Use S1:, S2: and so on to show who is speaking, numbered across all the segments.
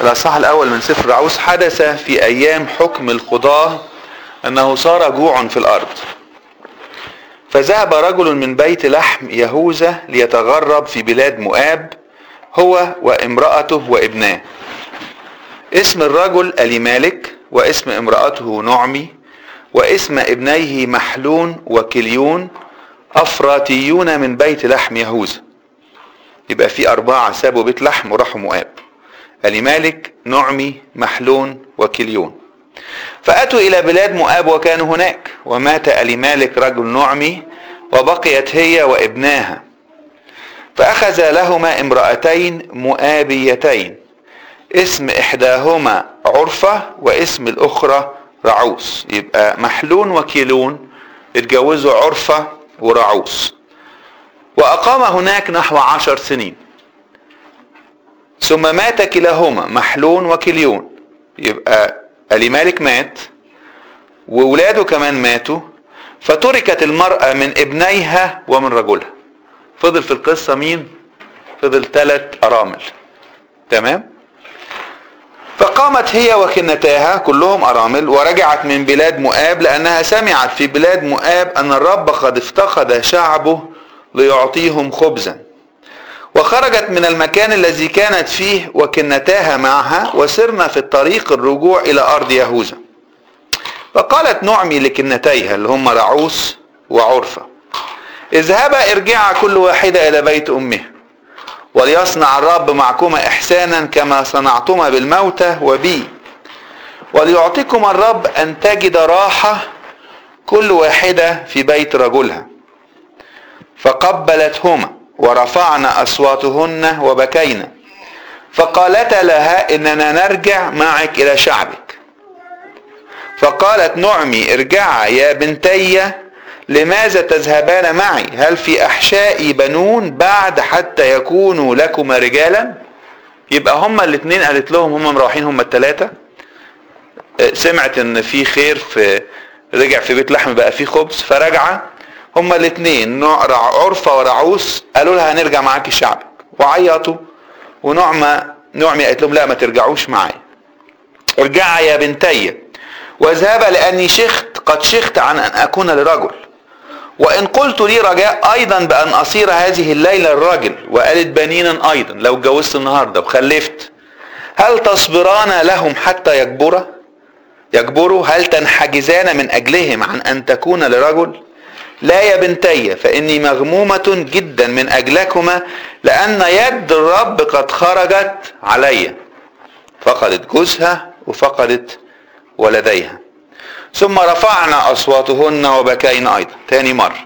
S1: الأصحاح الأول من سفر رعوس حدث في أيام حكم القضاة أنه صار جوع في الأرض فذهب رجل من بيت لحم يهوذا ليتغرب في بلاد مؤاب هو وامرأته وابناه اسم الرجل أليمالك واسم امرأته نعمي واسم ابنيه محلون وكليون أفراتيون من بيت لحم يهوذا يبقى في أربعة سابوا بيت لحم وراحوا مؤاب أليمالك نعمي محلون وكليون فأتوا إلى بلاد مؤاب وكانوا هناك ومات أليمالك رجل نعمي وبقيت هي وابناها فأخذ لهما امرأتين مؤابيتين اسم إحداهما عرفة واسم الأخرى رعوس يبقى محلون وكيلون اتجوزوا عرفة ورعوس وأقام هناك نحو عشر سنين ثم مات كلاهما محلون وكليون يبقى أليمالك مات وولاده كمان ماتوا فتركت المرأة من ابنيها ومن رجلها فضل في القصة مين فضل ثلاث أرامل تمام فقامت هي وكنتاها كلهم أرامل ورجعت من بلاد مؤاب لأنها سمعت في بلاد مؤاب أن الرب قد افتقد شعبه ليعطيهم خبزا وخرجت من المكان الذي كانت فيه وكنتاها معها وسرنا في الطريق الرجوع إلى أرض يهوذا فقالت نعمي لكنتيها اللي هم رعوس وعرفة اذهبا ارجعا كل واحدة إلى بيت أمها وليصنع الرب معكما إحسانا كما صنعتما بالموتى وبي وليعطيكما الرب أن تجد راحة كل واحدة في بيت رجلها فقبلتهما ورفعن أصواتهن وبكينا فقالتا لها إننا نرجع معك إلى شعبك فقالت نعمي ارجعا يا بنتي لماذا تذهبان معي هل في أحشائي بنون بعد حتى يكونوا لكما رجالا يبقى هما الاثنين قالت لهم هما مروحين هما الثلاثة سمعت ان في خير في رجع في بيت لحم بقى في خبز فرجعة هما الاثنين عرفة ورعوس قالوا لها هنرجع معاكي شعبك وعيطوا ونعمة نعمة قالت لهم لا ما ترجعوش معايا ارجعا يا بنتي واذهبا لاني شخت قد شخت عن ان اكون لرجل وان قلت لي رجاء ايضا بان اصير هذه الليله الرجل وقالت بنينا ايضا لو اتجوزت النهارده وخلفت هل تصبران لهم حتى يكبرا يكبروا هل تنحجزان من اجلهم عن ان تكون لرجل لا يا بنتي فاني مغمومه جدا من اجلكما لان يد الرب قد خرجت علي فقدت جوزها وفقدت ولديها ثم رفعنا أصواتهن وبكين أيضا تاني مرة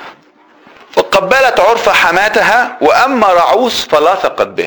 S1: فقبلت عرفة حماتها وأما رعوس فلصقت به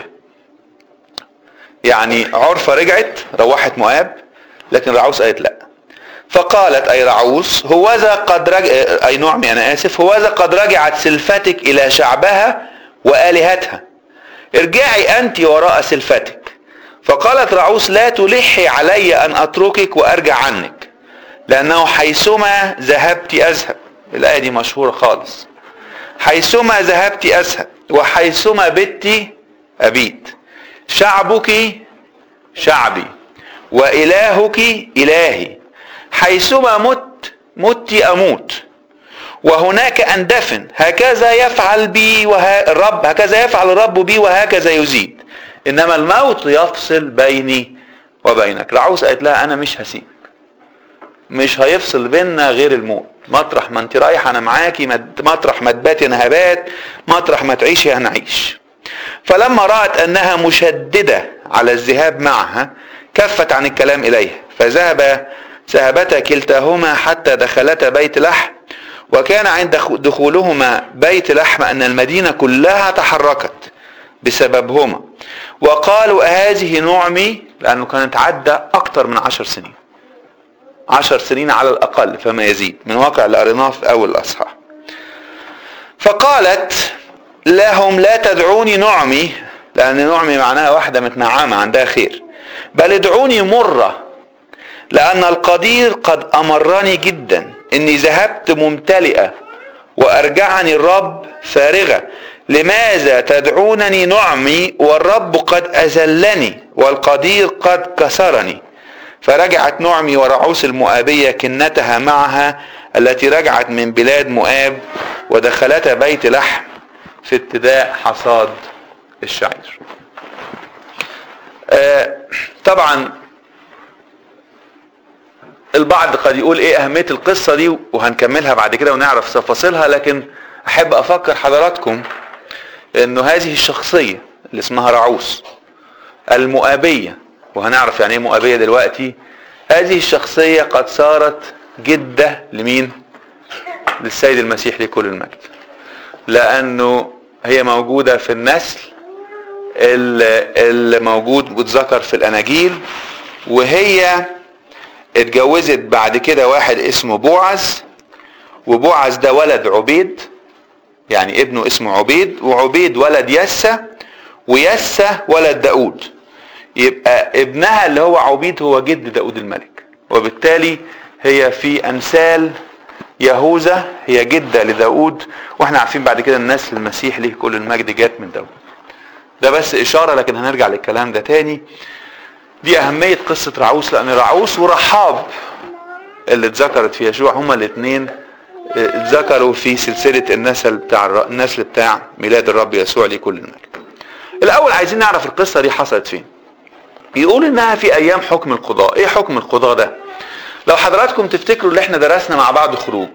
S1: يعني عرفة رجعت روحت مؤاب لكن رعوس قالت لا فقالت أي رعوس هوذا قد رجع أي نعمي أنا آسف هوذا قد رجعت سلفتك إلى شعبها وآلهتها ارجعي أنت وراء سلفتك فقالت رعوس لا تلحي علي أن أتركك وأرجع عنك لأنه حيثما ذهبت أذهب الآية دي مشهورة خالص حيثما ذهبت أذهب وحيثما بت أبيت شعبك شعبي وإلهك إلهي حيثما مت مت أموت وهناك أندفن هكذا يفعل بي وها الرب هكذا يفعل الرب بي وهكذا يزيد إنما الموت يفصل بيني وبينك رعوس قالت لها أنا مش هسيبك مش هيفصل بيننا غير الموت مطرح ما انت رايحه انا معاكي مطرح ما تباتي انا هبات مطرح ما تعيشي انا اعيش فلما رأت انها مشددة على الذهاب معها كفت عن الكلام اليها فذهب ذهبتا كلتاهما حتى دخلتا بيت لحم وكان عند دخولهما بيت لحم ان المدينة كلها تحركت بسببهما وقالوا هذه نعمي لانه كانت عدى اكتر من عشر سنين عشر سنين على الأقل فما يزيد من واقع اللي قريناه في أول الأصحاح فقالت لهم لا تدعوني نعمي لأن نعمي معناها واحدة متنعمة عندها خير بل ادعوني مرة لأن القدير قد أمرني جدا إني ذهبت ممتلئة وأرجعني الرب فارغة لماذا تدعونني نعمي والرب قد أذلني والقدير قد كسرني فرجعت نعمي ورعوس المؤابية كنتها معها التي رجعت من بلاد مؤاب ودخلتها بيت لحم في ابتداء حصاد الشعير آه طبعا البعض قد يقول ايه اهمية القصة دي وهنكملها بعد كده ونعرف تفاصيلها لكن احب افكر حضراتكم انه هذه الشخصية اللي اسمها رعوس المؤابية وهنعرف يعني ايه مؤابية دلوقتي هذه الشخصية قد صارت جدة لمين للسيد المسيح لكل المجد لانه هي موجودة في النسل اللي موجود واتذكر في الاناجيل وهي اتجوزت بعد كده واحد اسمه بوعز وبوعز ده ولد عبيد يعني ابنه اسمه عبيد وعبيد ولد يسى ويسى ولد داود يبقى ابنها اللي هو عبيد هو جد داود الملك وبالتالي هي في امثال يهوذا هي جدة لداود واحنا عارفين بعد كده النسل المسيح ليه كل المجد جات من داود ده بس اشارة لكن هنرجع للكلام ده تاني دي اهمية قصة رعوس لان رعوس ورحاب اللي اتذكرت في يشوع هما الاثنين اتذكروا في سلسلة النسل بتاع النسل بتاع ميلاد الرب يسوع ليه كل المجد الاول عايزين نعرف القصة دي حصلت فين يقول انها في ايام حكم القضاء ايه حكم القضاء ده لو حضراتكم تفتكروا اللي احنا درسنا مع بعض خروج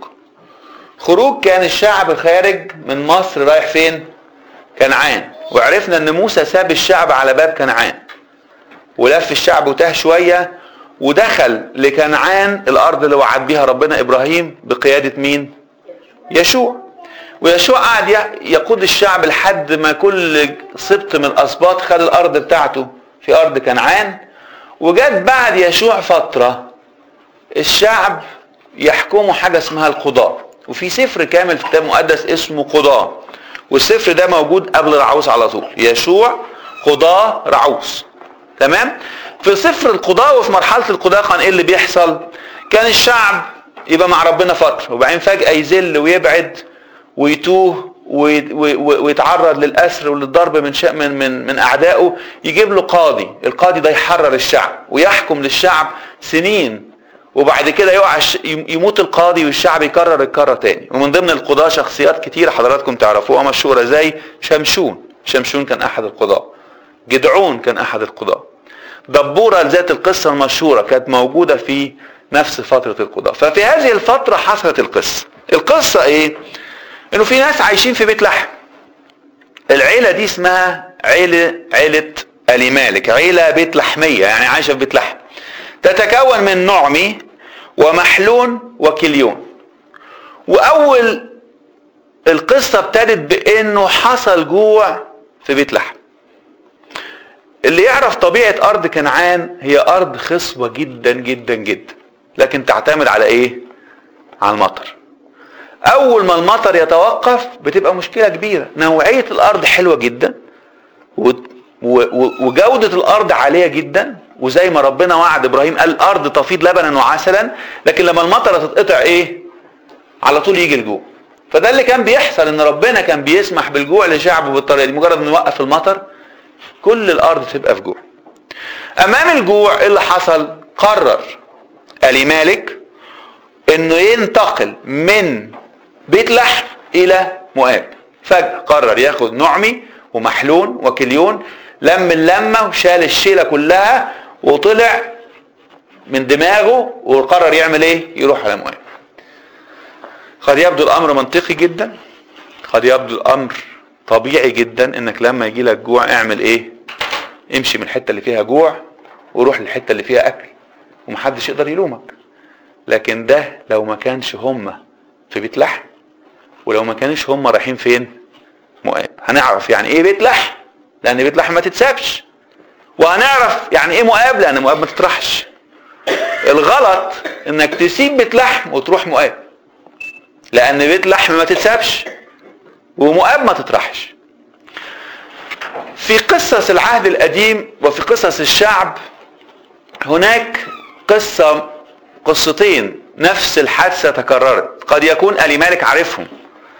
S1: خروج كان الشعب خارج من مصر رايح فين كنعان وعرفنا ان موسى ساب الشعب على باب كنعان ولف الشعب وتاه شوية ودخل لكنعان الارض اللي وعد بيها ربنا ابراهيم بقيادة مين يشوع ويشوع قعد يقود الشعب لحد ما كل سبط من الاسباط خد الارض بتاعته في ارض كنعان وجت بعد يشوع فترة الشعب يحكموا حاجة اسمها القضاء وفي سفر كامل في الكتاب المقدس اسمه قضاء والسفر ده موجود قبل رعوس على طول يشوع قضاء رعوس تمام في سفر القضاء وفي مرحلة القضاء كان ايه اللي بيحصل كان الشعب يبقى مع ربنا فترة وبعدين فجأة يزل ويبعد ويتوه ويتعرض للأسر وللضرب من شأ من من من أعدائه يجيب له قاضي، القاضي ده يحرر الشعب ويحكم للشعب سنين وبعد كده يقع يموت القاضي والشعب يكرر الكرة تاني ومن ضمن القضاة شخصيات كتيرة حضراتكم تعرفوها مشهورة زي شمشون شمشون كان أحد القضاة جدعون كان أحد القضاة دبورة ذات القصة المشهورة كانت موجودة في نفس فترة القضاء ففي هذه الفترة حصلت القصة القصة ايه انه في ناس عايشين في بيت لحم العيلة دي اسمها عيلة عيلة آل مالك عيلة بيت لحمية يعني عايشة في بيت لحم تتكون من نعمي ومحلون وكليون واول القصة ابتدت بانه حصل جوع في بيت لحم اللي يعرف طبيعة ارض كنعان هي ارض خصبة جدا جدا جدا لكن تعتمد على ايه على المطر اول ما المطر يتوقف بتبقى مشكلة كبيرة نوعية الارض حلوة جدا وجودة الارض عالية جدا وزي ما ربنا وعد ابراهيم قال الارض تفيض لبنا وعسلا لكن لما المطر تتقطع ايه على طول يجي الجوع فده اللي كان بيحصل ان ربنا كان بيسمح بالجوع لشعبه بالطريقه دي مجرد ما يوقف المطر كل الارض تبقى في جوع امام الجوع اللي حصل قرر الي مالك انه ينتقل من بيت لحم الى مؤاب فجأة قرر ياخد نعمي ومحلون وكليون لم اللمة وشال الشيلة كلها وطلع من دماغه وقرر يعمل ايه يروح على مؤاب قد يبدو الامر منطقي جدا قد يبدو الامر طبيعي جدا انك لما يجي لك جوع اعمل ايه امشي من الحته اللي فيها جوع وروح للحته اللي فيها اكل ومحدش يقدر يلومك لكن ده لو ما كانش هم في بيت لحم ولو ما كانش هم رايحين فين مؤاب هنعرف يعني ايه بيت لحم لان بيت لحم ما تتسابش وهنعرف يعني ايه مؤاب لان مؤاب ما تطرحش الغلط انك تسيب بيت لحم وتروح مؤاب لان بيت لحم ما تتسابش ومؤاب ما تطرحش في قصص العهد القديم وفي قصص الشعب هناك قصة قصتين نفس الحادثة تكررت قد يكون ألي مالك عارفهم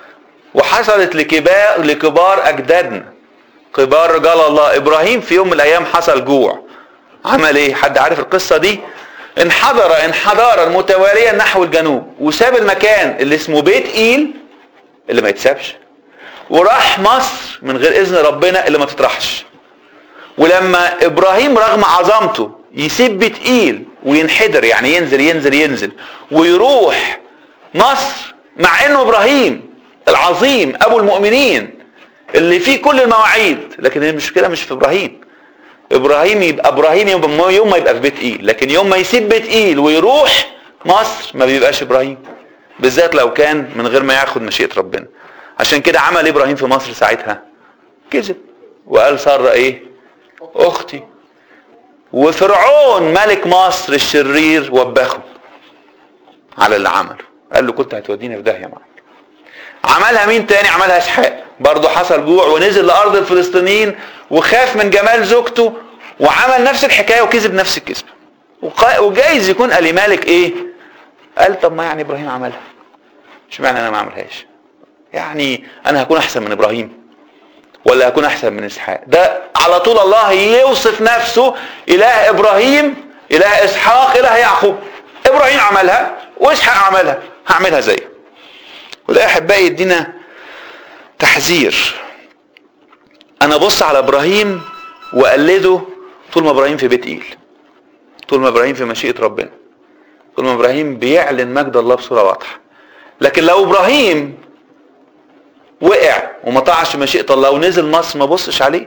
S1: وحصلت لكبار لكبار اجدادنا كبار رجال الله ابراهيم في يوم من الايام حصل جوع عمل ايه حد عارف القصه دي انحدر انحدارا متواليا نحو الجنوب وساب المكان اللي اسمه بيت ايل اللي ما يتسابش وراح مصر من غير اذن ربنا اللي ما تطرحش ولما ابراهيم رغم عظمته يسيب بيت ايل وينحدر يعني ينزل ينزل ينزل ويروح مصر مع انه ابراهيم العظيم ابو المؤمنين اللي فيه كل المواعيد لكن المشكله مش في ابراهيم ابراهيم يبقى ابراهيم يوم يوم ما يبقى في بيت ايل لكن يوم ما يسيب بيت ايل ويروح مصر ما بيبقاش ابراهيم بالذات لو كان من غير ما ياخد مشيئه ربنا عشان كده عمل ابراهيم في مصر ساعتها كذب وقال ساره ايه اختي وفرعون ملك مصر الشرير وبخه على اللي عمله قال له كنت هتوديني في داهيه معاك عملها مين تاني عملها اسحاق برضه حصل جوع ونزل لارض الفلسطينيين وخاف من جمال زوجته وعمل نفس الحكايه وكذب نفس الكذب وجايز يكون الي مالك ايه قال طب ما يعني ابراهيم عملها اشمعنى انا ما اعملهاش يعني انا هكون احسن من ابراهيم ولا هكون احسن من اسحاق ده على طول الله يوصف نفسه اله ابراهيم اله اسحاق اله يعقوب ابراهيم عملها واسحاق عملها هعملها زيه وده يا احبائي يدينا تحذير انا بص على ابراهيم واقلده طول ما ابراهيم في بيت ايل طول ما ابراهيم في مشيئه ربنا طول ما ابراهيم بيعلن مجد الله بصوره واضحه لكن لو ابراهيم وقع وما طاعش مشيئه الله ونزل مصر ما بصش عليه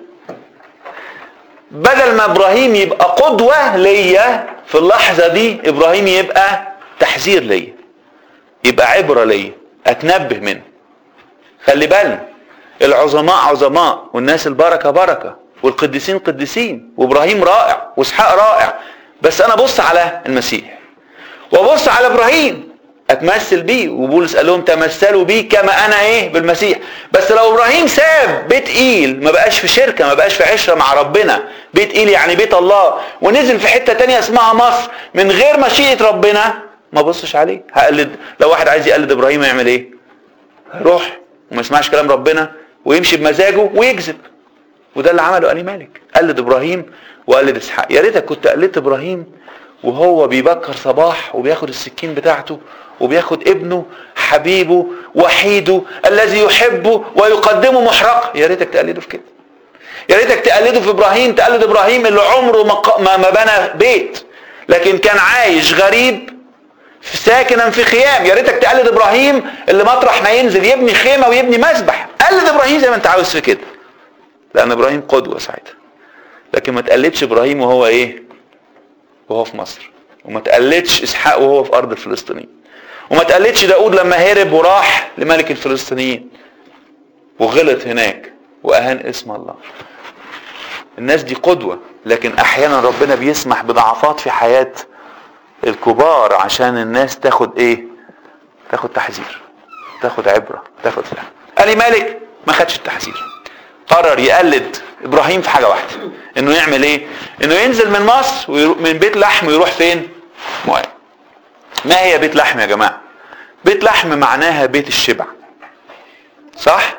S1: بدل ما ابراهيم يبقى قدوه ليا في اللحظه دي ابراهيم يبقى تحذير ليا يبقى عبره ليا اتنبه منه خلي بالنا العظماء عظماء والناس البركه بركه والقديسين قديسين وابراهيم رائع واسحاق رائع بس انا بص على المسيح وابص على ابراهيم اتمثل بيه وبولس قال لهم تمثلوا بيه كما انا ايه بالمسيح بس لو ابراهيم ساب بيت ايل ما بقاش في شركه ما بقاش في عشره مع ربنا بيت ايل يعني بيت الله ونزل في حته تانية اسمها مصر من غير مشيئه ربنا ما بصش عليه هقلد لو واحد عايز يقلد ابراهيم يعمل ايه هيروح وما يسمعش كلام ربنا ويمشي بمزاجه ويكذب وده اللي عمله علي مالك قلد ابراهيم وقلد اسحاق يا ريتك كنت قلدت ابراهيم وهو بيبكر صباح وبياخد السكين بتاعته وبياخد ابنه حبيبه وحيده الذي يحبه ويقدمه محرقه يا ريتك تقلده في كده يا ريتك تقلده في ابراهيم تقلد ابراهيم اللي عمره ما ما بنى بيت لكن كان عايش غريب ساكنا في خيام يا ريتك تقلد ابراهيم اللي مطرح ما ينزل يبني خيمه ويبني مسبح قلد ابراهيم زي ما انت عاوز في كده لان ابراهيم قدوه ساعتها لكن ما تقلدش ابراهيم وهو ايه وهو في مصر وما تقلدش اسحاق وهو في ارض الفلسطينيين وما تقلدش داود لما هرب وراح لملك الفلسطينيين وغلط هناك واهان اسم الله الناس دي قدوه لكن احيانا ربنا بيسمح بضعفات في حياه الكبار عشان الناس تاخد ايه تاخد تحذير تاخد عبره تاخد فهم علي مالك ما خدش التحذير قرر يقلد ابراهيم في حاجه واحده انه يعمل ايه انه ينزل من مصر من بيت لحم ويروح فين مواب ما هي بيت لحم يا جماعه بيت لحم معناها بيت الشبع صح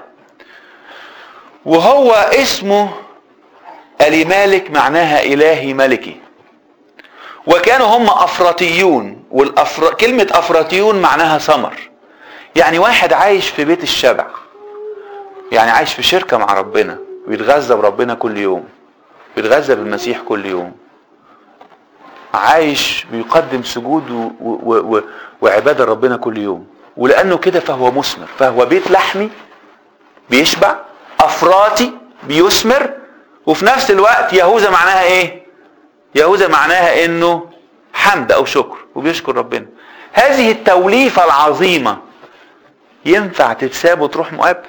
S1: وهو اسمه ألي مالك معناها إلهي ملكي وكانوا هم أفراطيون والأفر... كلمة أفراطيون معناها سمر يعني واحد عايش في بيت الشبع يعني عايش في شركة مع ربنا بيتغذى بربنا كل يوم بيتغذى بالمسيح كل يوم عايش بيقدم سجود و... و... و... وعبادة ربنا كل يوم ولأنه كده فهو مثمر فهو بيت لحمي بيشبع أفراطي بيثمر وفي نفس الوقت يهوذا معناها ايه يهوذا معناها انه حمد او شكر وبيشكر ربنا هذه التوليفة العظيمة ينفع تتساب وتروح مؤاب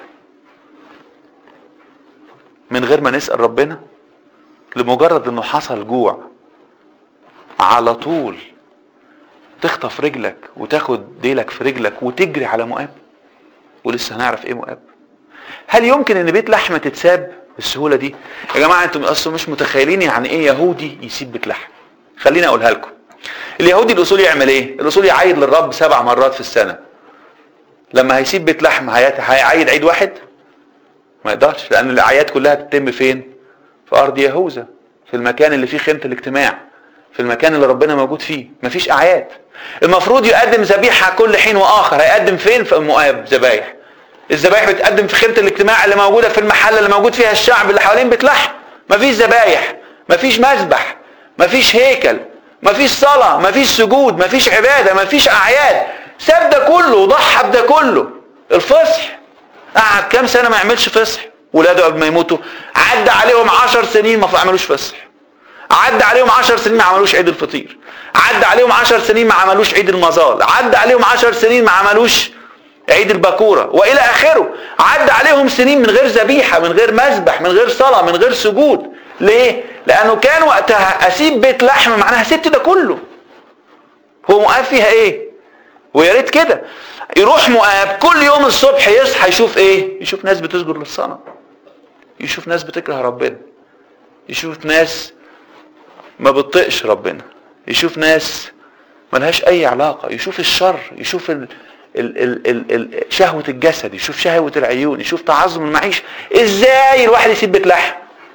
S1: من غير ما نسأل ربنا لمجرد انه حصل جوع على طول تخطف رجلك وتاخد ديلك في رجلك وتجري على مؤاب ولسه هنعرف ايه مؤاب هل يمكن ان بيت لحمه تتساب بالسهوله دي يا جماعه انتم اصلا مش متخيلين يعني ايه يهودي يسيب بيت لحم خليني اقولها لكم اليهودي الاصولي يعمل ايه الاصولي يعيد للرب سبع مرات في السنه لما هيسيب بيت لحم هي- هيعيد عيد واحد ما يقدرش لان الاعياد كلها بتتم فين في ارض يهوذا في المكان اللي فيه خيمه الاجتماع في المكان اللي ربنا موجود فيه مفيش اعياد المفروض يقدم ذبيحه كل حين واخر هيقدم فين في مؤاب ذبايح الذبايح بتقدم في خيمه الاجتماع اللي موجوده في المحل اللي موجود فيها الشعب اللي حوالين بيت لحم مفيش ذبايح مفيش مذبح مفيش هيكل مفيش صلاه مفيش سجود مفيش عباده مفيش اعياد ساب ده كله وضحى بده كله الفصح قعد كام سنه ما يعملش فصح ولاده قبل ما يموتوا عدى عليهم عشر سنين ما عملوش فصح عدى عليهم عشر سنين ما عملوش عيد الفطير عدى عليهم عشر سنين ما عملوش عيد المظال عدى عليهم عشر سنين ما عملوش عيد البكورة وإلى آخره عدى عليهم سنين من غير ذبيحة من غير مذبح من غير صلاة من غير سجود ليه؟ لأنه كان وقتها أسيب بيت لحم معناها سبت ده كله هو مؤاب فيها إيه؟ ويا ريت كده يروح مؤاب كل يوم الصبح يصحى يشوف إيه؟ يشوف ناس بتسجد للصنم يشوف ناس بتكره ربنا يشوف ناس ما بتطقش ربنا يشوف ناس ملهاش اي علاقة يشوف الشر يشوف ال ال ال ال ال شهوة الجسد يشوف شهوة العيون يشوف تعظم المعيشة ازاي الواحد يسيب بيت لحم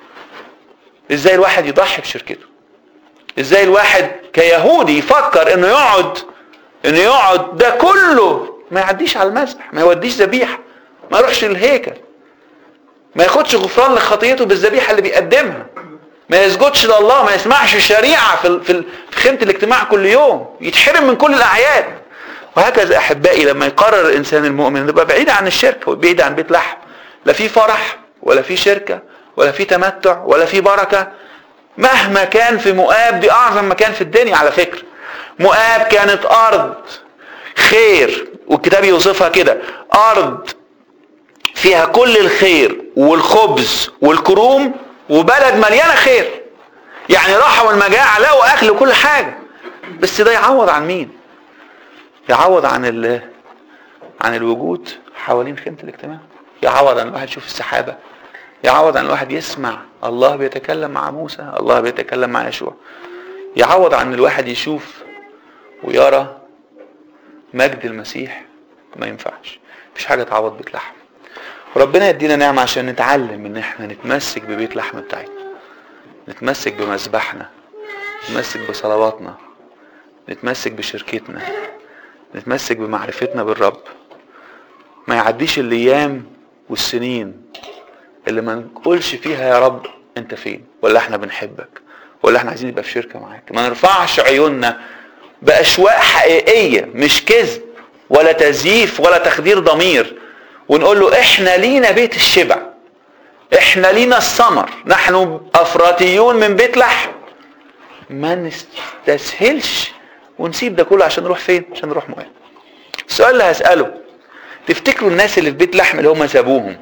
S1: ازاي الواحد يضحي بشركته ازاي الواحد كيهودي يفكر انه يقعد انه يقعد ده كله ما يعديش على المذبح ما يوديش ذبيحة ما يروحش الهيكل ما ياخدش غفران لخطيته بالذبيحة اللي بيقدمها ما يسجدش لله ما يسمعش الشريعة في ال- في ال- في خيمة الاجتماع كل يوم يتحرم من كل الأعياد وهكذا أحبائي لما يقرر الإنسان المؤمن يبقى بعيد عن الشركة وبعيد عن بيت لحم لا في فرح ولا في شركة ولا في تمتع ولا في بركة مهما كان في مؤاب دي أعظم مكان في الدنيا على فكرة مؤاب كانت أرض خير والكتاب يوصفها كده أرض فيها كل الخير والخبز والكروم وبلد مليانه خير يعني راحوا المجاعه لقوا اكل وكل حاجه بس ده يعوض عن مين يعوض عن ال عن الوجود حوالين خيمه الاجتماع يعوض عن الواحد يشوف السحابه يعوض عن الواحد يسمع الله بيتكلم مع موسى الله بيتكلم مع يشوع يعوض عن الواحد يشوف ويرى مجد المسيح ما ينفعش مفيش حاجه تعوض بيت لحم وربنا يدينا نعمة عشان نتعلم ان احنا نتمسك ببيت لحم بتاعتنا نتمسك بمذبحنا نتمسك بصلواتنا نتمسك بشركتنا نتمسك بمعرفتنا بالرب ما يعديش الايام والسنين اللي ما نقولش فيها يا رب انت فين ولا احنا بنحبك ولا احنا عايزين نبقى في شركه معاك ما نرفعش عيوننا باشواق حقيقيه مش كذب ولا تزييف ولا تخدير ضمير ونقول له احنا لينا بيت الشبع احنا لينا الثمر نحن افراطيون من بيت لحم ما نستسهلش ونسيب ده كله عشان نروح فين عشان نروح مؤاب السؤال اللي هسأله تفتكروا الناس اللي في بيت لحم اللي هم سابوهم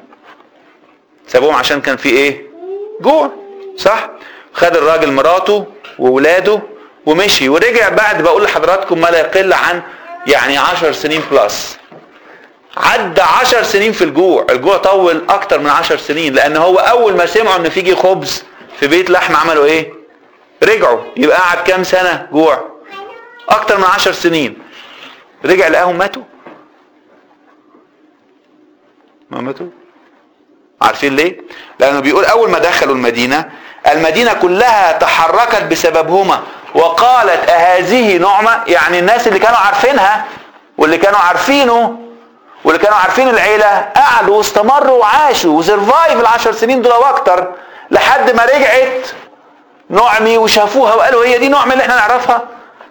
S1: سابوهم عشان كان في ايه جوع صح خد الراجل مراته وولاده ومشي ورجع بعد بقول لحضراتكم ما لا يقل عن يعني عشر سنين بلس عدى عشر سنين في الجوع الجوع طول اكتر من عشر سنين لان هو اول ما سمعوا ان فيجي خبز في بيت لحم عملوا ايه رجعوا يبقى قعد كام سنة جوع اكتر من عشر سنين رجع لقاهم ماتوا ما ماتوا عارفين ليه لانه بيقول اول ما دخلوا المدينة المدينة كلها تحركت بسببهما وقالت اهذه نعمة يعني الناس اللي كانوا عارفينها واللي كانوا عارفينه واللي كانوا عارفين العيلة قعدوا واستمروا وعاشوا وسرفايف العشر سنين دول واكتر لحد ما رجعت نعمي وشافوها وقالوا هي دي نعمة اللي احنا نعرفها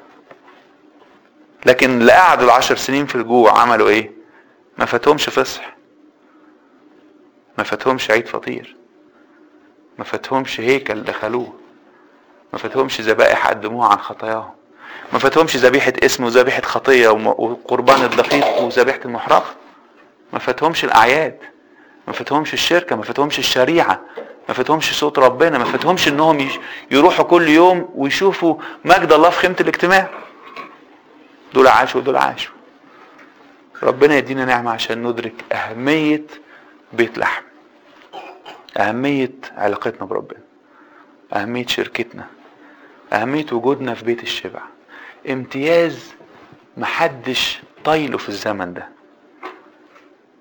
S1: لكن اللي قعدوا العشر سنين في الجوع عملوا ايه ما فاتهمش فصح ما فاتهمش عيد فطير ما فاتهمش هيكل دخلوه ما فاتهمش ذبائح قدموها عن خطاياهم ما فاتهمش ذبيحة اسم وذبيحة خطية وم- وقربان الدقيق وذبيحة المحرقة ما فاتهمش الأعياد ما فاتهمش الشركة ما فاتهمش الشريعة ما فاتهمش صوت ربنا ما فاتهمش انهم يش- يروحوا كل يوم ويشوفوا مجد الله في خيمة الاجتماع دول عاشوا ودول عاشوا ربنا يدينا نعمة عشان ندرك أهمية بيت لحم أهمية علاقتنا بربنا أهمية شركتنا أهمية وجودنا في بيت الشبع امتياز محدش طايله في الزمن ده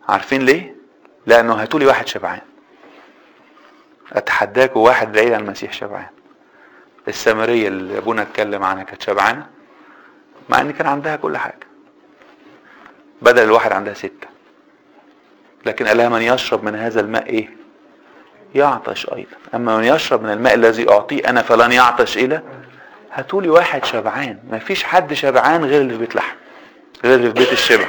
S1: عارفين ليه لانه هاتولي واحد شبعان اتحداكوا واحد بعيد عن المسيح شبعان السامرية اللي ابونا اتكلم عنها كانت شبعانة مع ان كان عندها كل حاجة بدل الواحد عندها ستة لكن قال لها من يشرب من هذا الماء ايه يعطش ايضا اما من يشرب من الماء الذي اعطيه انا فلن يعطش الى هاتولي واحد شبعان ما فيش حد شبعان غير اللي في بيت لحم غير اللي في بيت الشبع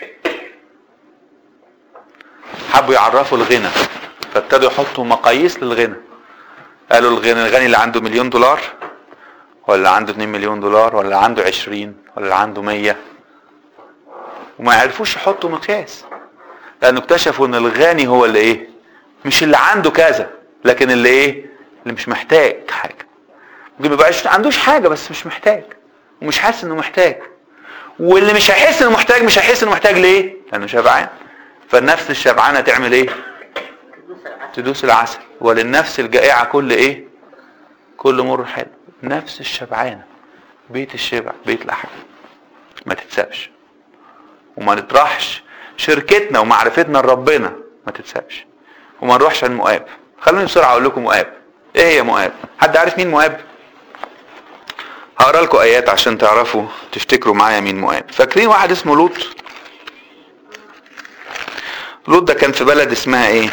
S1: حبوا يعرفوا الغنى فابتدوا يحطوا مقاييس للغنى قالوا الغني الغني اللي عنده مليون دولار ولا عنده 2 مليون دولار ولا عنده 20 ولا عنده 100 وما يعرفوش يحطوا مقياس لانه اكتشفوا ان الغني هو اللي ايه مش اللي عنده كذا لكن اللي ايه اللي مش محتاج حاجه ممكن ما يبقاش عندوش حاجه بس مش محتاج ومش حاسس انه محتاج واللي مش هيحس انه محتاج مش هيحس انه محتاج ليه لانه شبعان فالنفس الشبعانه تعمل ايه تدوس العسل وللنفس الجائعه كل ايه كل مر حلو نفس الشبعانه بيت الشبع بيت لحم ما تتسابش وما نطرحش شركتنا ومعرفتنا لربنا ما تتسابش وما نروحش عن مؤاب خلوني بسرعه اقول لكم مؤاب ايه هي مؤاب حد عارف مين مؤاب هقرا لكم ايات عشان تعرفوا تفتكروا معايا مين مؤاب فاكرين واحد اسمه لوط لوط ده كان في بلد اسمها ايه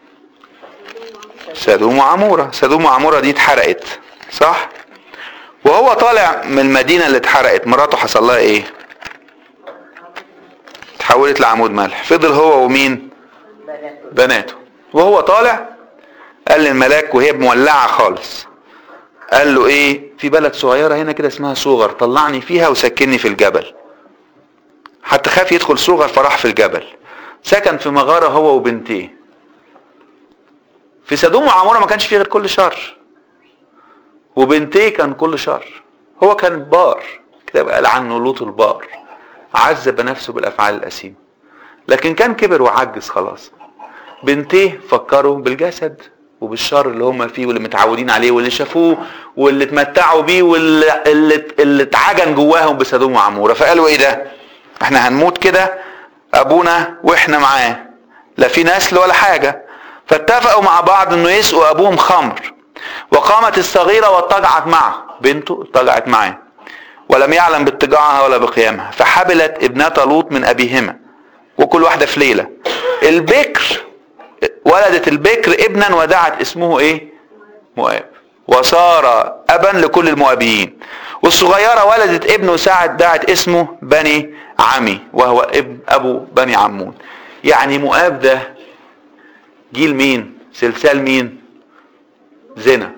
S1: سدوم وعموره سدوم وعموره دي اتحرقت صح وهو طالع من المدينه اللي اتحرقت مراته حصل لها ايه تحولت لعمود ملح فضل هو ومين بناته وهو طالع قال للملاك وهي مولعه خالص قال له ايه في بلد صغيره هنا كده اسمها صغر طلعني فيها وسكنني في الجبل حتى خاف يدخل صغر فراح في الجبل سكن في مغاره هو وبنتيه في سدوم وعموره ما كانش فيه غير كل شر وبنتيه كان كل شر هو كان بار كتاب قال عنه لوط البار عذب نفسه بالافعال الاسيمه لكن كان كبر وعجز خلاص بنتيه فكروا بالجسد وبالشر اللي هم فيه واللي متعودين عليه واللي شافوه واللي اتمتعوا بيه واللي اللي, اللي اتعجن جواهم بسدوم وعموره فقالوا ايه ده احنا هنموت كده ابونا واحنا معاه لا في نسل ولا حاجه فاتفقوا مع بعض انه يسقوا ابوهم خمر وقامت الصغيره واضطجعت معه بنته اضطجعت معاه ولم يعلم باضطجاعها ولا بقيامها فحبلت ابنة لوط من ابيهما وكل واحده في ليله البكر ولدت البكر ابنا ودعت اسمه ايه مؤاب وصار ابا لكل المؤابيين والصغيره ولدت ابن وسعد دعت اسمه بني عمي وهو ابن ابو بني عمون يعني مؤاب ده جيل مين سلسال مين زنا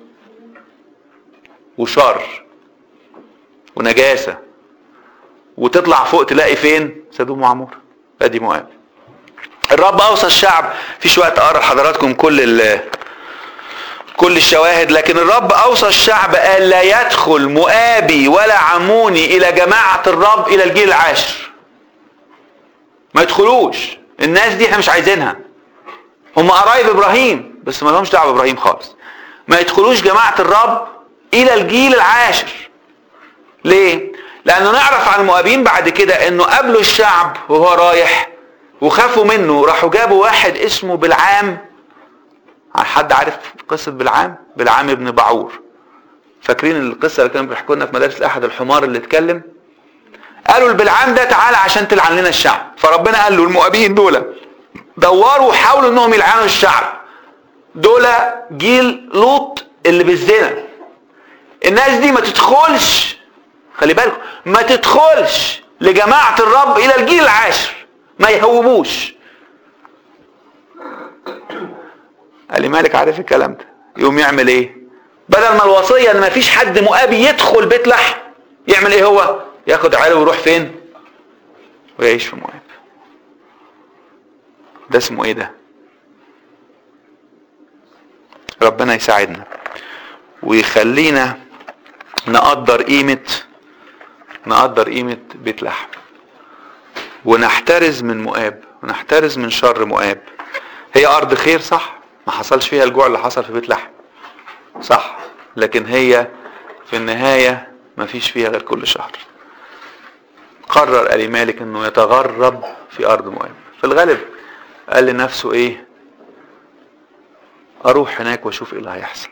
S1: وشر ونجاسه وتطلع فوق تلاقي فين سدوم وعمور ادي مؤاب الرب اوصى الشعب فيش وقت اقرا لحضراتكم كل ال كل الشواهد لكن الرب اوصى الشعب قال لا يدخل مؤابي ولا عموني الى جماعه الرب الى الجيل العاشر ما يدخلوش الناس دي احنا مش عايزينها هم قرايب ابراهيم بس ما لهمش دعوه بابراهيم خالص ما يدخلوش جماعه الرب الى الجيل العاشر ليه لانه نعرف عن المؤابين بعد كده انه قابلوا الشعب وهو رايح وخافوا منه راحوا جابوا واحد اسمه بالعام حد عارف قصة بالعام بالعام ابن بعور فاكرين القصة اللي كانوا بيحكوا لنا في مدارس الأحد الحمار اللي اتكلم قالوا البلعام ده تعالى عشان تلعن لنا الشعب فربنا قال له المؤابين دول دوروا وحاولوا انهم يلعنوا الشعب دول جيل لوط اللي بالزنا الناس دي ما تدخلش خلي بالكم ما تدخلش لجماعة الرب إلى الجيل العاشر ما يهوبوش قال لي مالك عارف الكلام ده يقوم يعمل ايه بدل ما الوصيه ان ما فيش حد مؤابي يدخل بيت لحم يعمل ايه هو ياخد عياله ويروح فين ويعيش في مؤاب ده اسمه ايه ده ربنا يساعدنا ويخلينا نقدر قيمة نقدر قيمة بيت لحم ونحترز من مؤاب ونحترز من شر مؤاب هي ارض خير صح ما حصلش فيها الجوع اللي حصل في بيت لحم صح لكن هي في النهاية ما فيش فيها غير كل شهر قرر ألي مالك انه يتغرب في ارض مؤاب في الغالب قال لنفسه ايه اروح هناك واشوف ايه اللي هيحصل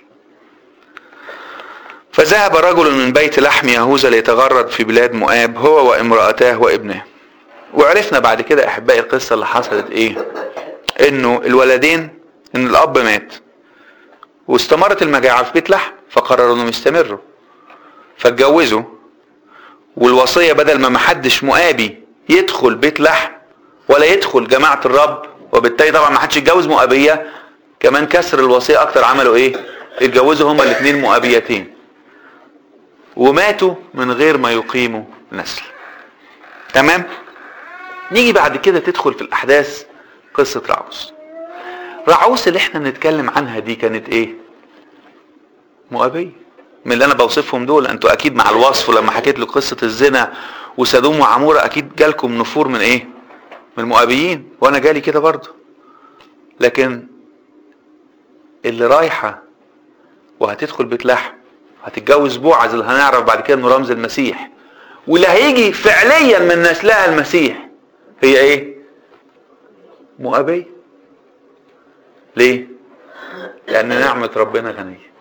S1: فذهب رجل من بيت لحم يهوذا ليتغرد في بلاد مؤاب هو وامرأتاه وابنه وعرفنا بعد كده احبائي القصة اللي حصلت ايه انه الولدين ان الاب مات واستمرت المجاعة في بيت لحم فقرروا انهم يستمروا فاتجوزوا والوصية بدل ما محدش مؤابي يدخل بيت لحم ولا يدخل جماعة الرب وبالتالي طبعا ما حدش يتجوز مؤابية كمان كسر الوصية اكتر عملوا ايه اتجوزوا هما الاثنين مؤابيتين وماتوا من غير ما يقيموا نسل تمام نيجي بعد كده تدخل في الاحداث قصة رعوس رعوس اللي احنا بنتكلم عنها دي كانت ايه مؤابية من اللي انا بوصفهم دول انتوا اكيد مع الوصف لما حكيت له قصة الزنا وسدوم وعمورة اكيد جالكم نفور من ايه من المؤابيين وانا جالي كده برضه لكن اللي رايحة وهتدخل بيت لحم هتتجوز بوعز اللي هنعرف بعد كده انه رمز المسيح واللي هيجي فعليا من نسلها المسيح هي ايه مؤابية ليه لان نعمة ربنا غنية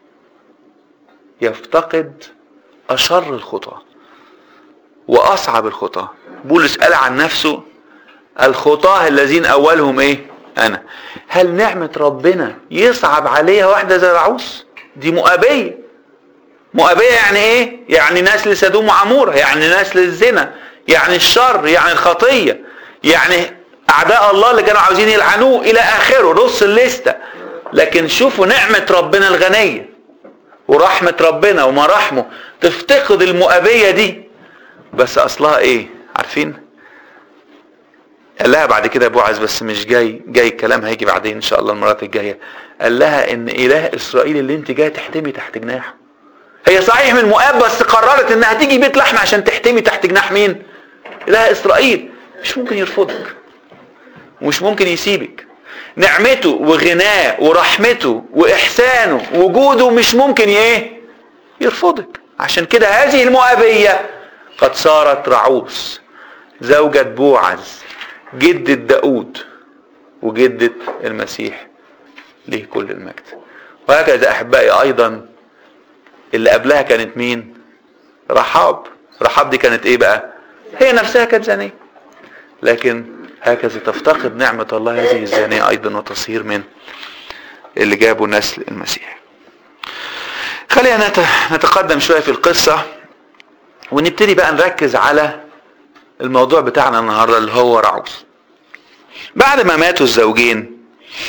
S1: يفتقد اشر الخطى واصعب الخطى بولس قال عن نفسه الخطاه الذين اولهم ايه انا هل نعمة ربنا يصعب عليها واحدة زي العوس دي مؤابية مؤابية يعني ايه يعني نسل سدوم وعمورة يعني نسل الزنا يعني الشر يعني الخطية يعني اعداء الله اللي كانوا عاوزين يلعنوه الى اخره نص الليستة لكن شوفوا نعمة ربنا الغنية ورحمة ربنا ومراحمه تفتقد المؤابية دي بس اصلها ايه عارفين قال لها بعد كده بوعز بس مش جاي جاي الكلام هيجي بعدين ان شاء الله المرات الجايه قال لها ان اله اسرائيل اللي انت جايه تحتمي تحت جناحه هي صحيح من مؤاب بس قررت انها تيجي بيت لحم عشان تحتمي تحت جناح مين اله اسرائيل مش ممكن يرفضك ومش ممكن يسيبك نعمته وغناه ورحمته واحسانه وجوده مش ممكن ايه يرفضك عشان كده هذه المؤابيه قد صارت رعوس زوجة بوعز جدة داود وجدة المسيح ليه كل المجد وهكذا أحبائي أيضا اللي قبلها كانت مين رحاب رحاب دي كانت ايه بقى هي نفسها كانت زانية لكن هكذا تفتقد نعمة الله هذه الزانية أيضا وتصير من اللي جابوا نسل المسيح خلينا نتقدم شوية في القصة ونبتدي بقى نركز على الموضوع بتاعنا النهاردة اللي هو رعوس بعد ما ماتوا الزوجين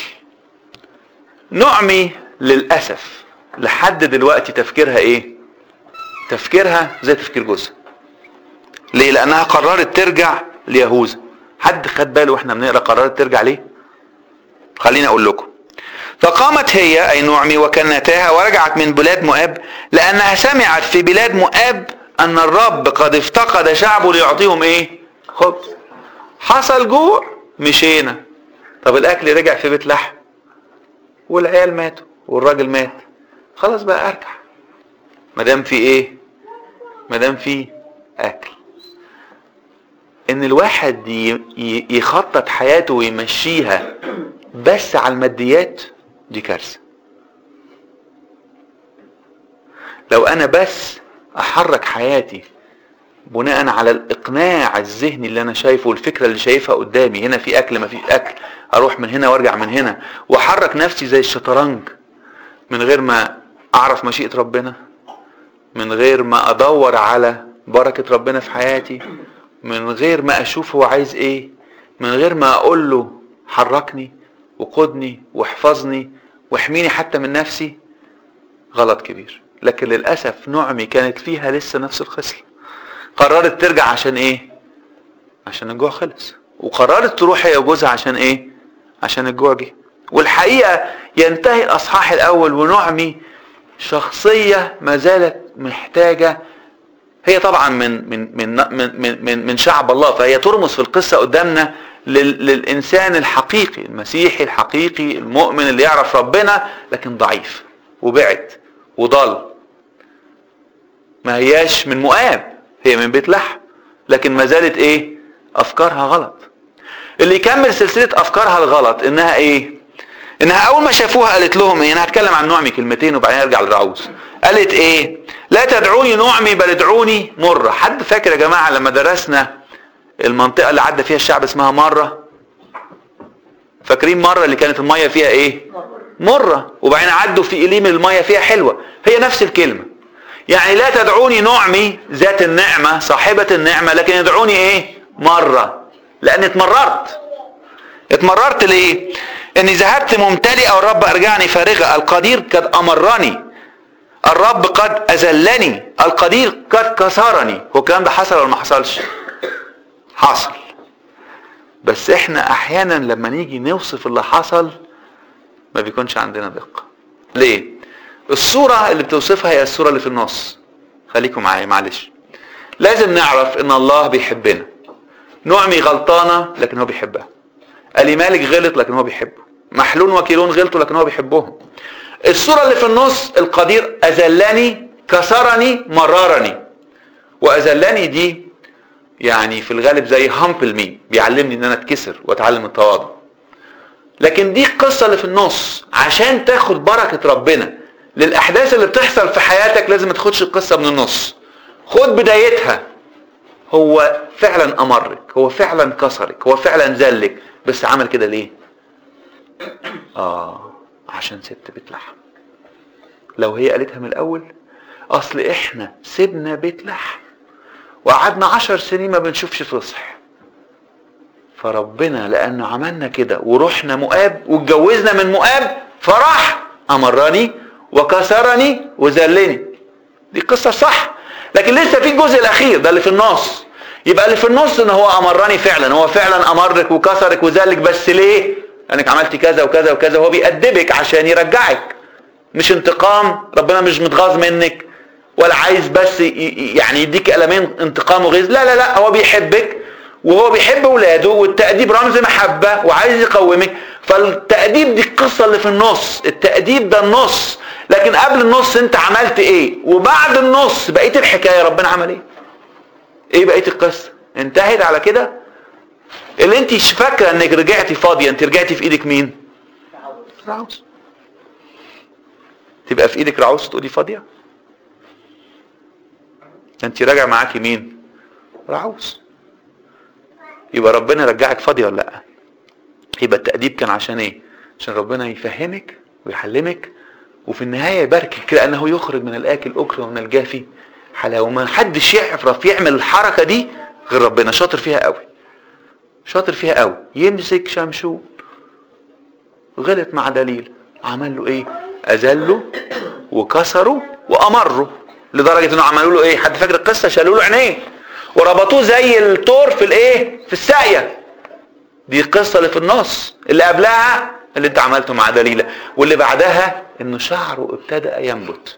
S1: نعمي للأسف لحد دلوقتي تفكيرها ايه تفكيرها زي تفكير جوزها ليه لانها قررت ترجع ليهوذا حد خد باله واحنا بنقرا قررت ترجع ليه خليني اقول لكم فقامت هي اي نعمي وكنتاها ورجعت من بلاد مؤاب لانها سمعت في بلاد مؤاب ان الرب قد افتقد شعبه ليعطيهم ايه خبز حصل جوع مشينا طب الاكل رجع في بيت لحم والعيال ماتوا والراجل مات خلاص بقى ارجع ما دام في ايه ما دام في اكل ان الواحد يخطط حياته ويمشيها بس على الماديات دي كارثه لو انا بس احرك حياتي بناء على الاقناع الذهني اللي انا شايفه والفكره اللي شايفها قدامي هنا في اكل ما فيش اكل اروح من هنا وارجع من هنا واحرك نفسي زي الشطرنج من غير ما اعرف مشيئه ربنا من غير ما ادور على بركه ربنا في حياتي من غير ما اشوف هو عايز ايه من غير ما اقول له حركني وقودني واحفظني واحميني حتى من نفسي غلط كبير لكن للاسف نعمي كانت فيها لسه نفس الخصله قررت ترجع عشان ايه عشان الجوع خلص وقررت تروح هي وجوزها عشان ايه عشان الجوع جه والحقيقه ينتهي الاصحاح الاول ونعمي شخصيه ما زالت محتاجه هي طبعا من من من من من, من شعب الله فهي ترمز في القصه قدامنا للانسان الحقيقي المسيحي الحقيقي المؤمن اللي يعرف ربنا لكن ضعيف وبعد وضل ما هياش من مؤاب هي من بيت لحم لكن ما زالت ايه افكارها غلط اللي يكمل سلسلة افكارها الغلط انها ايه انها اول ما شافوها قالت لهم ايه انا هتكلم عن نعمي كلمتين وبعدين ارجع للرعوز قالت ايه لا تدعوني نعمي بل ادعوني مرة حد فاكر يا جماعة لما درسنا المنطقة اللي عدى فيها الشعب اسمها مرة فاكرين مرة اللي كانت المية فيها ايه مرة وبعدين عدوا في إليم المية فيها حلوة هي نفس الكلمة يعني لا تدعوني نعمي ذات النعمة صاحبة النعمة لكن ادعوني ايه مرة لان اتمررت اتمررت ليه اني ذهبت ممتلئة والرب ارجعني فارغة القدير قد امرني الرب قد اذلني القدير قد كسرني هو الكلام ده حصل ولا ما حصلش حصل بس احنا احيانا لما نيجي نوصف اللي حصل ما بيكونش عندنا دقة ليه الصورة اللي بتوصفها هي الصورة اللي في النص خليكم معايا معلش لازم نعرف ان الله بيحبنا نعمي غلطانة لكن هو بيحبها ألي مالك غلط لكن هو بيحبه محلول وكيلون غلطوا لكن هو بيحبهم الصورة اللي في النص القدير أذلني كسرني مررني وأذلني دي يعني في الغالب زي همبل مي بيعلمني ان انا اتكسر واتعلم التواضع لكن دي القصة اللي في النص عشان تاخد بركة ربنا للأحداث اللي بتحصل في حياتك لازم ما تاخدش القصة من النص خد بدايتها هو فعلا أمرك هو فعلا كسرك هو فعلا ذلك بس عمل كده ليه آه عشان ست بيت لحم لو هي قالتها من الأول أصل إحنا سيبنا بيت لحم وقعدنا عشر سنين ما بنشوفش فصح فربنا لأنه عملنا كده ورحنا مؤاب واتجوزنا من مؤاب فراح أمرني وكسرني وذلني دي قصة صح لكن لسه في الجزء الأخير ده اللي في النص يبقى اللي في النص ان هو امرني فعلا هو فعلا امرك وكسرك وذلك بس ليه لانك عملت كذا وكذا وكذا هو بيأدبك عشان يرجعك مش انتقام ربنا مش متغاظ منك ولا عايز بس يعني يديك قلمين انتقام وغيظ لا لا لا هو بيحبك وهو بيحب ولاده والتأديب رمز محبة وعايز يقومك فالتأديب دي القصة اللي في النص التأديب ده النص لكن قبل النص انت عملت ايه وبعد النص بقية الحكاية ربنا عمل ايه ايه بقية القصة انتهت على كده اللي انت فاكرة انك رجعتي فاضية انت رجعتي في ايدك مين رعوس تبقى في ايدك رعوس تقولي فاضية انت راجع معاكي مين رعوس يبقى ربنا يرجعك فاضية ولا لا يبقى التأديب كان عشان ايه عشان ربنا يفهمك ويحلمك وفي النهاية يباركك لأنه يخرج من الآكل أكل ومن الجافي حلاوة وما حدش يعرف يعمل الحركة دي غير ربنا شاطر فيها قوي شاطر فيها قوي يمسك شمشون غلط مع دليل عمل له ايه اذله وكسره وامره لدرجة انه عملوا له ايه حد فاكر القصة شالوا له عينيه وربطوه زي التور في الايه في الساقية دي القصة اللي في النص اللي قبلها اللي انت عملته مع دليلة واللي بعدها انه شعره ابتدأ ينبت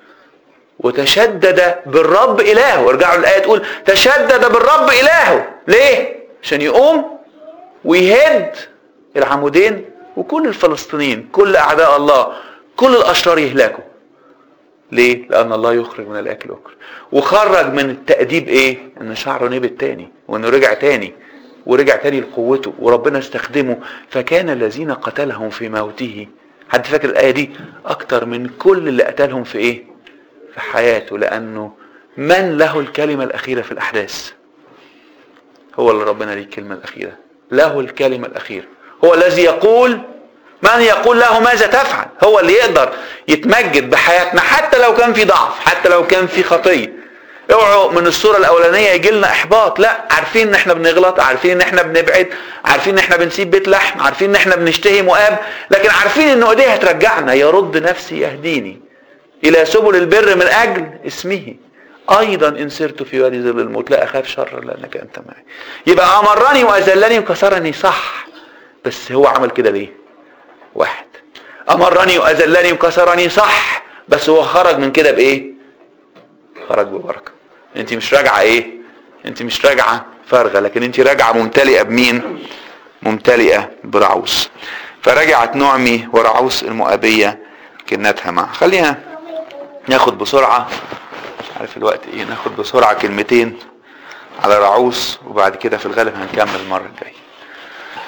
S1: وتشدد بالرب إلهه وارجعوا الآية تقول تشدد بالرب إلهه ليه؟ عشان يقوم ويهد العمودين وكل الفلسطينيين كل أعداء الله كل الأشرار يهلكوا ليه؟ لأن الله يخرج من الأكل أكل وخرج من التأديب إيه؟ إن شعره نبت تاني وإنه رجع تاني ورجع تاني لقوته وربنا استخدمه فكان الذين قتلهم في موته حد فاكر الآية دي أكتر من كل اللي قتلهم في إيه؟ في حياته لأنه من له الكلمة الأخيرة في الأحداث هو اللي ربنا ليه الكلمة الأخيرة له الكلمة الأخيرة هو الذي يقول من يقول له ماذا تفعل هو اللي يقدر يتمجد بحياتنا حتى لو كان في ضعف حتى لو كان في خطية اوعوا من الصورة الأولانية يجي لنا إحباط لا عارفين إن إحنا بنغلط عارفين إن إحنا بنبعد عارفين إن إحنا بنسيب بيت لحم عارفين إن إحنا بنشتهي مؤاب لكن عارفين إن إيديه هترجعنا يرد نفسي يهديني إلى سبل البر من أجل اسمه أيضا إن سرت في وادي ظل الموت لا أخاف شر لأنك أنت معي يبقى أمرني وأذلني وكسرني صح بس هو عمل كده ليه واحد أمرني وأذلني وكسرني صح بس هو خرج من كده بإيه خرج ببركة أنت مش راجعة إيه أنت مش راجعة فارغة لكن أنت راجعة ممتلئة بمين ممتلئة برعوس فرجعت نعمي ورعوس المؤابية كنتها معها خلينا ناخد بسرعة مش عارف الوقت ايه ناخد بسرعة كلمتين على رعوس وبعد كده في الغالب هنكمل المرة الجاية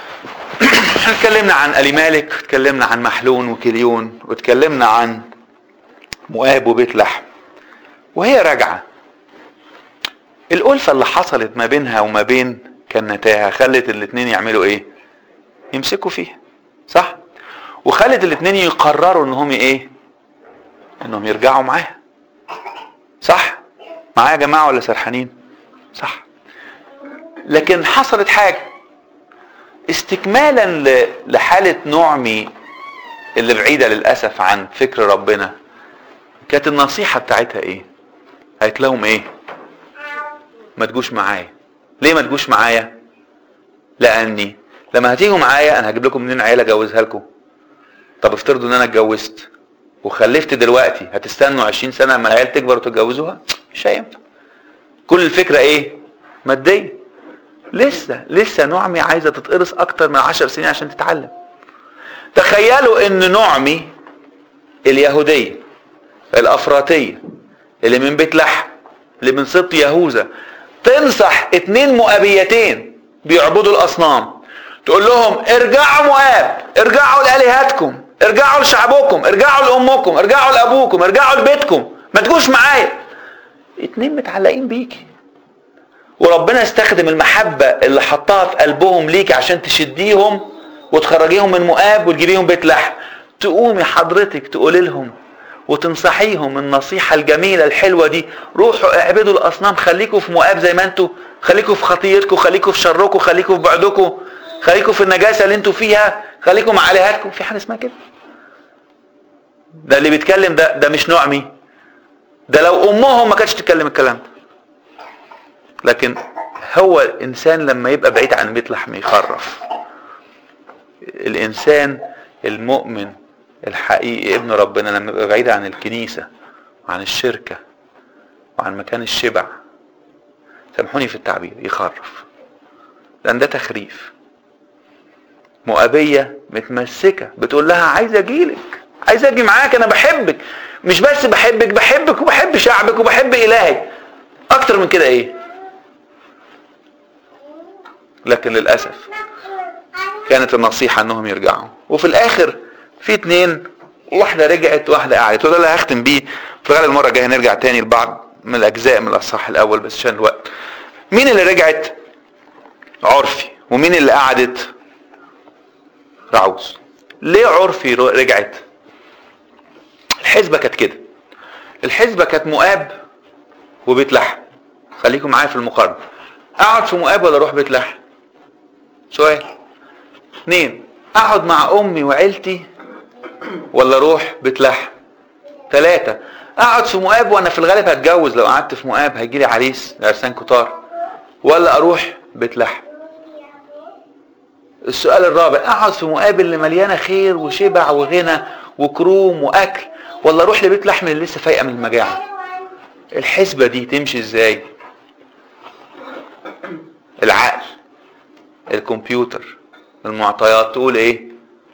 S1: احنا اتكلمنا عن ألي مالك اتكلمنا عن محلون وكليون واتكلمنا عن مؤاب وبيت لحم وهي راجعة الألفة اللي حصلت ما بينها وما بين كنتاها خلت الاتنين يعملوا ايه يمسكوا فيها صح وخلت الاتنين يقرروا انهم ايه انهم يرجعوا معاها صح معايا يا جماعة ولا سرحانين صح لكن حصلت حاجة استكمالا ل- لحالة نعمي اللي بعيدة للأسف عن فكر ربنا كانت النصيحة بتاعتها ايه قالت لهم ايه ما تجوش معايا ليه ما تجوش معايا لاني لما هتيجوا معايا انا هجيب لكم منين عيله اجوزها لكم طب افترضوا ان انا اتجوزت وخلفت دلوقتي هتستنوا 20 سنه لما العيال تكبر وتتجوزوها مش هينفع كل الفكره ايه ماديه لسه لسه نعمي عايزه تتقرص اكتر من 10 سنين عشان تتعلم تخيلوا ان نعمي اليهوديه الافراطيه اللي من بيت لحم اللي من سبط يهوذا تنصح اتنين مؤابيتين بيعبدوا الاصنام تقول لهم ارجعوا مؤاب ارجعوا لالهتكم ارجعوا لشعبكم ارجعوا لامكم ارجعوا لابوكم ارجعوا لبيتكم ما تجوش معايا اتنين متعلقين بيكي وربنا استخدم المحبة اللي حطها في قلبهم ليك عشان تشديهم وتخرجيهم من مؤاب وتجيبيهم بيت لحم تقومي حضرتك تقولي لهم وتنصحيهم النصيحة الجميلة الحلوة دي روحوا اعبدوا الأصنام خليكوا في مؤاب زي ما انتوا خليكوا في خطيتكم خليكوا في شركم خليكوا في بعدكم خليكوا في النجاسة اللي انتوا فيها خليكوا مع آلهتكم في حاجة اسمها كده ده اللي بيتكلم ده ده مش نعمي ده لو أمهم ما كانتش تتكلم الكلام ده لكن هو الإنسان لما يبقى بعيد عن بيت لحم يخرف الإنسان المؤمن الحقيقي ابن ربنا لما يبقى بعيد عن الكنيسة وعن الشركة وعن مكان الشبع سامحوني في التعبير يخرف لأن ده تخريف مؤابية متمسكة بتقول لها عايز اجيلك عايز اجي معاك انا بحبك مش بس بحبك بحبك وبحب شعبك وبحب الهك اكتر من كده ايه لكن للاسف كانت النصيحة انهم يرجعوا وفي الاخر في اتنين واحدة رجعت واحدة قعدت وده اللي هختم بيه في الغالب المرة الجاية نرجع تاني لبعض من الاجزاء من الاصحاح الاول بس عشان الوقت مين اللي رجعت عرفي ومين اللي قعدت رعوز ليه عرفي رجعت الحسبة كانت كده الحسبة كانت مؤاب وبيت لحم خليكم معايا في المقارنة اقعد في مؤاب ولا اروح بيت لحم سؤال اثنين اقعد مع امي وعيلتي ولا اروح بيت لحم ثلاثة اقعد في مؤاب وانا في الغالب هتجوز لو قعدت في مؤاب هيجيلي عريس عرسان كتار ولا اروح بيت لحم السؤال الرابع اقعد في مؤاب اللي مليانه خير وشبع وغنى وكروم واكل ولا اروح لبيت لحم اللي لسه فايقه من المجاعه الحسبه دي تمشي ازاي العقل الكمبيوتر المعطيات تقول ايه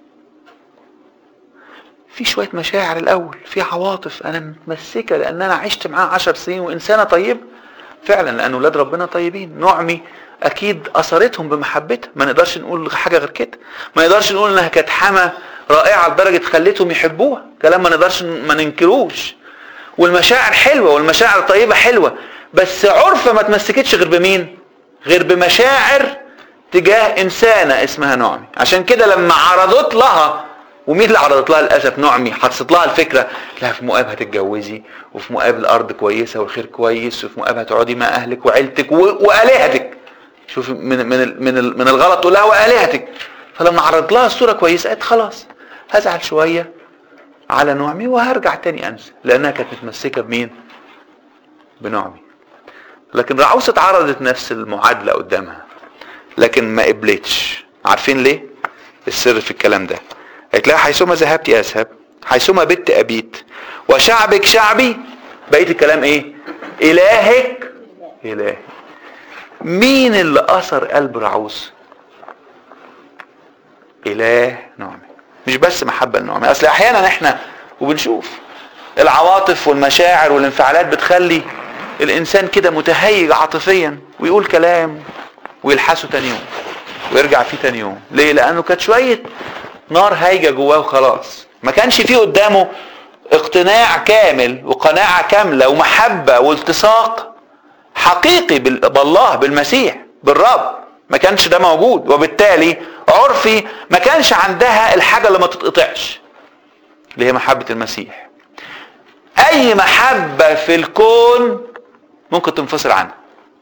S1: في شوية مشاعر الأول في عواطف أنا متمسكة لأن أنا عشت معاه عشر سنين وإنسانة طيبة فعلا لأن ولاد ربنا طيبين نعمي أكيد أثرتهم بمحبتها ما نقدرش نقول حاجة غير كده ما نقدرش نقول إنها كانت حما رائعة لدرجة خلتهم يحبوها كلام ما نقدرش ما ننكروش والمشاعر حلوة والمشاعر الطيبة حلوة بس عرفة ما تمسكتش غير بمين غير بمشاعر تجاه إنسانة اسمها نعمي عشان كده لما عرضت لها ومين اللي عرضت لها للاسف نعمي حطت لها الفكره لا في مؤاب هتتجوزي وفي مؤاب الارض كويسه والخير كويس وفي مؤاب هتقعدي مع اهلك وعيلتك والهتك شوفي من من من من الغلط تقول لها والهتك فلما عرضت لها الصوره كويسه قالت خلاص هزعل شويه على نعمي وهرجع تاني انسى لانها كانت متمسكه بمين؟ بنعمي لكن رعوسة عرضت نفس المعادله قدامها لكن ما قبلتش عارفين ليه؟ السر في الكلام ده قالت لها حيثما ذهبت اذهب حيثما بت ابيت وشعبك شعبي بقيه الكلام ايه الهك الهي مين اللي اثر قلب رعوس اله نعمه مش بس محبه لنعمه اصل احيانا احنا وبنشوف العواطف والمشاعر والانفعالات بتخلي الانسان كده متهيج عاطفيا ويقول كلام ويلحسه تاني يوم ويرجع فيه تاني يوم ليه لانه كانت شويه نار هايجه جواه وخلاص ما كانش فيه قدامه اقتناع كامل وقناعه كامله ومحبه والتصاق حقيقي بال- بالله بالمسيح بالرب ما كانش ده موجود وبالتالي عرفي ما كانش عندها الحاجه اللي ما تتقطعش اللي هي محبه المسيح اي محبه في الكون ممكن تنفصل عنها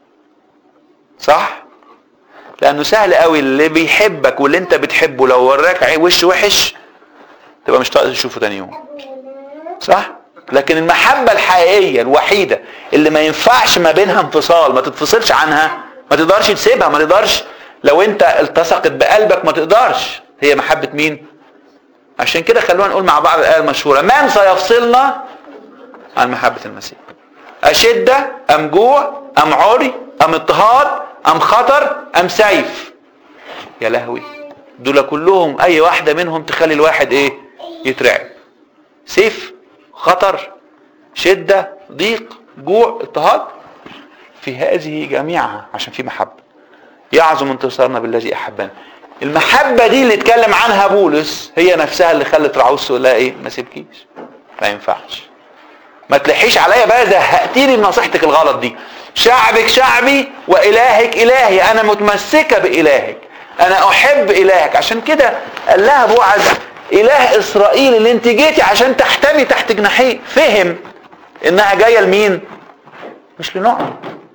S1: صح لانه سهل قوي اللي بيحبك واللي انت بتحبه لو وراك عي- وش وحش تبقى مش تقدر تشوفه تاني يوم صح لكن المحبة الحقيقية الوحيدة اللي ما ينفعش ما بينها انفصال ما تتفصلش عنها ما تقدرش تسيبها ما تقدرش لو انت التصقت بقلبك ما تقدرش هي محبة مين عشان كده خلونا نقول مع بعض الآية المشهورة من سيفصلنا عن محبة المسيح أشدة أم جوع أم عري أم اضطهاد أم خطر أم سيف يا لهوي دول كلهم أي واحدة منهم تخلي الواحد إيه يترعب سيف خطر شدة ضيق جوع اضطهاد في هذه جميعها عشان في محبة يعظم انتصارنا بالذي أحبنا المحبة دي اللي اتكلم عنها بولس هي نفسها اللي خلت رعوس تقول لها ايه ما سيبكيش ما ينفعش ما تلحيش عليا بقى زهقتيني بنصيحتك الغلط دي شعبك شعبي والهك الهي انا متمسكه بالهك انا احب الهك عشان كده قال لها بوعز اله اسرائيل اللي انت جيتي عشان تحتمي تحت جناحيه فهم انها جايه لمين مش لنوعنا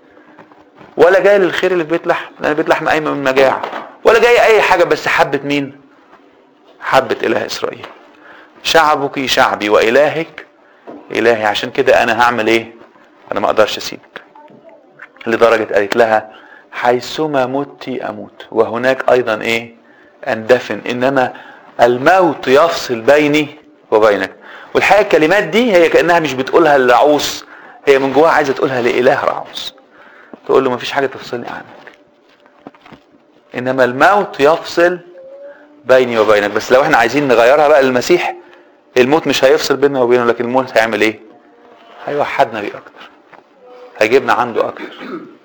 S1: ولا جايه للخير اللي في بيت لحم لان بيت لحم قايمه من مجاعه ولا جايه اي حاجه بس حبت مين حبت اله اسرائيل شعبك شعبي والهك الهي عشان كده انا هعمل ايه انا ما اقدرش اسيبك لدرجة قالت لها حيثما مت اموت وهناك ايضا ايه اندفن انما الموت يفصل بيني وبينك والحقيقة الكلمات دي هي كأنها مش بتقولها للعوس هي من جواها عايزة تقولها لإله رعوس تقول له مفيش حاجة تفصلني عنك انما الموت يفصل بيني وبينك بس لو احنا عايزين نغيرها بقى للمسيح الموت مش هيفصل بيننا وبينه لكن الموت هيعمل ايه هيوحدنا بيه اكتر هيجيبنا عنده اكتر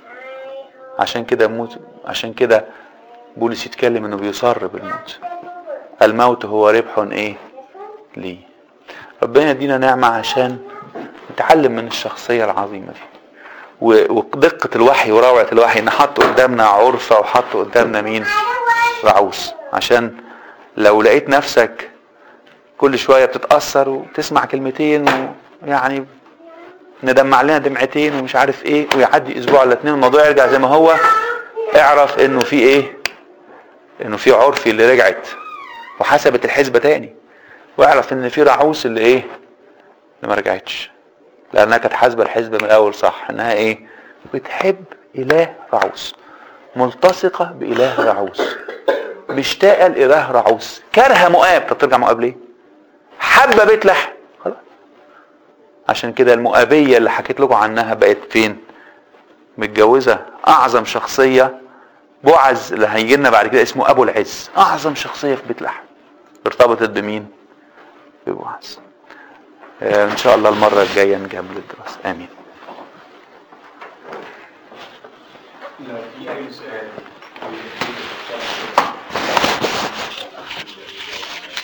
S1: عشان كده موت عشان كده بولس يتكلم انه بيصر بالموت الموت هو ربح ايه ليه ربنا يدينا نعمة عشان نتعلم من الشخصية العظيمة دي و- ودقة الوحي وروعة الوحي ان حط قدامنا عرفة وحط قدامنا مين رعوس عشان لو لقيت نفسك كل شوية بتتأثر وتسمع كلمتين ويعني ندمع لنا دمعتين ومش عارف ايه ويعدي اسبوع ولا اتنين الموضوع يرجع زي ما هو اعرف انه في ايه انه في عرفي اللي رجعت وحسبت الحسبة تاني واعرف ان في رعوس اللي ايه اللي ما رجعتش لانها كانت حاسبة الحسبة من الاول صح انها ايه بتحب اله رعوس ملتصقة باله رعوس مشتاقة لاله رعوس كارهة مؤاب طب ترجع مؤاب ليه حابة بيت لحم خلاص عشان كده المؤابية اللي حكيت لكم عنها بقت فين متجوزة اعظم شخصية بوعز اللي هيجي لنا بعد كده اسمه ابو العز اعظم شخصية في بيت لحم ارتبطت بمين ببوعز آه، ان شاء الله المرة الجاية نكمل الدراسة امين
S2: لو في أي سؤال